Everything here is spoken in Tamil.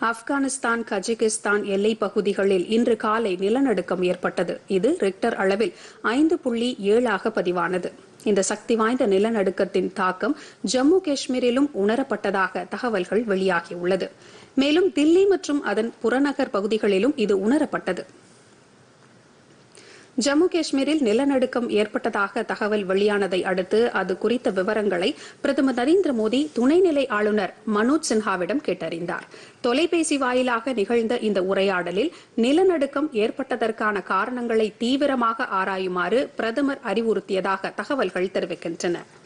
ஆப்கானிஸ்தான் கஜகிஸ்தான் எல்லைப் பகுதிகளில் இன்று காலை நிலநடுக்கம் ஏற்பட்டது இது ரிக்டர் அளவில் ஐந்து புள்ளி ஏழாக பதிவானது இந்த சக்தி வாய்ந்த நிலநடுக்கத்தின் தாக்கம் ஜம்மு காஷ்மீரிலும் உணரப்பட்டதாக தகவல்கள் வெளியாகியுள்ளது மேலும் தில்லி மற்றும் அதன் புறநகர் பகுதிகளிலும் இது உணரப்பட்டது ஜம்மு காஷ்மீரில் நிலநடுக்கம் ஏற்பட்டதாக தகவல் வெளியானதை அடுத்து அது குறித்த விவரங்களை பிரதமர் நரேந்திர மோடி துணைநிலை ஆளுநர் மனோஜ் சின்ஹாவிடம் கேட்டறிந்தார் தொலைபேசி வாயிலாக நிகழ்ந்த இந்த உரையாடலில் நிலநடுக்கம் ஏற்பட்டதற்கான காரணங்களை தீவிரமாக ஆராயுமாறு பிரதமர் அறிவுறுத்தியதாக தகவல்கள் தெரிவிக்கின்றன